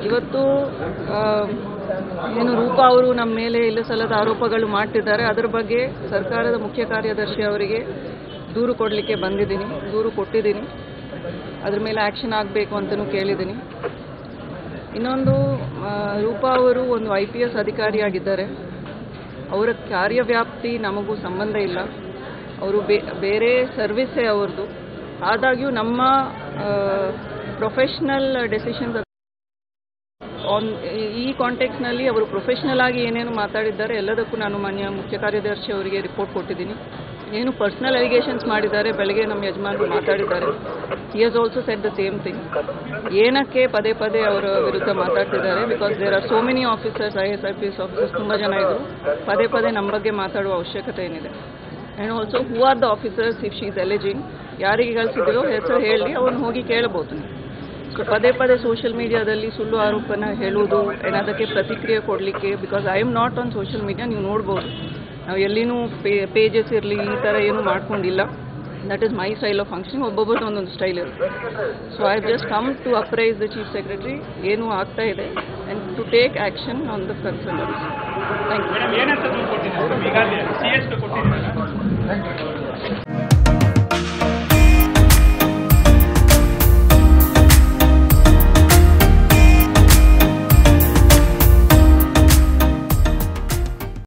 ಇವತ್ತು ಆ, ಏನು ರೂಪಾ ಅವರು ನಮ್ಮ ಮೇಲೆ ಇಲ್ಲ ಸಲ್ಲದ ಆರೋಪಗಳು ಮಾಡ್ತಿದ್ದಾರೆ ಅದರ ಬಗ್ಗೆ ಸರ್ಕಾರದ ಮುಖ್ಯ ಕಾರ್ಯದರ್ಶಿ ಅವರಿಗೆ ದೂರು ಕೊಡಲಿಕ್ಕೆ ಬಂದಿದ್ದೀನಿ ದೂರು ಕೊಟ್ಟಿದ್ದೀನಿ ಅದ್ರ ಮೇಲೆ ಆ್ಯಕ್ಷನ್ ಆಗಬೇಕು ಅಂತಲೂ ಕೇಳಿದ್ದೀನಿ ಇನ್ನೊಂದು ಆ, ರೂಪಾ ಅವರು ಒಂದು ಐ ಪಿ ಎಸ್ ಅಧಿಕಾರಿಯಾಗಿದ್ದಾರೆ ಅವರ ಕಾರ್ಯವ್ಯಾಪ್ತಿ ನಮಗೂ ಸಂಬಂಧ ಇಲ್ಲ ಅವರು ಬೇ ಬೇರೆ ಸರ್ವಿಸ್ಸೇ ಅವ್ರದ್ದು ಆದಾಗ್ಯೂ ನಮ್ಮ ಪ್ರೊಫೆಷ್ನಲ್ ಡೆಸಿಷನ್ಸ್ ಆನ್ ಈ ಕಾಂಟೆಕ್ಸ್ನಲ್ಲಿ ಅವರು ಪ್ರೊಫೆಷ್ನಲ್ ಆಗಿ ಏನೇನು ಮಾತಾಡಿದ್ದಾರೆ ಎಲ್ಲದಕ್ಕೂ ನಾನು ಮಾನ್ಯ ಮುಖ್ಯ ಕಾರ್ಯದರ್ಶಿ ಅವರಿಗೆ ರಿಪೋರ್ಟ್ ಕೊಟ್ಟಿದ್ದೀನಿ ಏನು ಪರ್ಸ್ನಲ್ ಅಲಿಗೇಷನ್ಸ್ ಮಾಡಿದ್ದಾರೆ ಬೆಳಗ್ಗೆ ನಮ್ಮ ಯಜಮಾನರು ಮಾತಾಡಿದ್ದಾರೆ he has also said the same thing ಏನಕ್ಕೆ ಪದೇ ಪದೇ ಅವರ ವಿರುದ್ಧ ಮಾತಾಡ್ತಿದ್ದಾರೆ because there are so many officers I S I P S officers ತುಂಬ ಜನ ಇದ್ರು ಪದೇ ಪದೇ ನಮ್ಮ ಬಗ್ಗೆ ಮಾತಾಡುವ ಅವಶ್ಯಕತೆ ಏನಿದೆ and also who are the officers if she is alleging ಯಾರಿಗೆ ಕಳಿಸಿದ್ರು ಹೆಸರು ಹೇಳಿ ಅವ್ರನ್ನ ಹೋಗಿ ಕೇಳಬಹುದು ನೀವು ಸೊ ಪದೇ ಪದೇ ಸೋಷಿಯಲ್ ಮೀಡಿಯಾದಲ್ಲಿ ಸುಳ್ಳು ಆರೋಪನ ಹೇಳುವುದು ಆ್ಯಂಡ್ ಅದಕ್ಕೆ ಪ್ರತಿಕ್ರಿಯೆ ಕೊಡಲಿಕ್ಕೆ because I am not on social media ನೀವು ನೋಡ್ಬೋದು ನಾವು ಎಲ್ಲಿನೂ ಪೇ ಪೇಜಸ್ ಇರಲಿ ಈ ಥರ ಏನೂ ಮಾಡ್ಕೊಂಡಿಲ್ಲ that is my style of functioning ಒಬ್ಬೊಬ್ಬರದ್ದು ಒಂದೊಂದು ಸ್ಟೈಲ್ ಇರುತ್ತೆ so I just come to apprise the chief secretary ಏನು ಆಗ್ತಾ ಇದೆ and to take action on the concern thank you madam ಏನಂತ ದೂರು ಕೊಟ್ಟಿದ್ದೀರಾ ಈಗಾಗಲೇ ಸಿ ಎಸ್ ಕೊಟ್ಟಿದ್ದೀರಾ